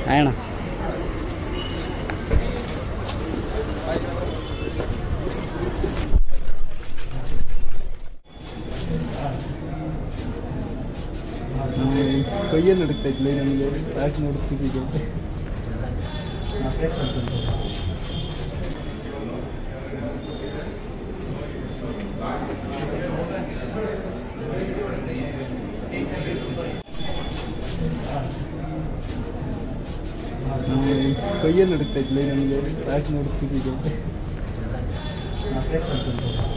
ಅಣ್ಣ ಕೈಯಲ್ಲಿ ನಡುಕ್ತಾ ಇದ್ಲೆ ನನಗೆ ಯಾಕೆ ನೋಡ್ತಿದ್ದೀವಿ ಕೈಯಲ್ಲಿ ನಡುಕ್ತಾ ಇದ್ಲೆ ನನಗೆ ಯಾಕೆ ನೋಡ್ತಿದ್ದೀವಿ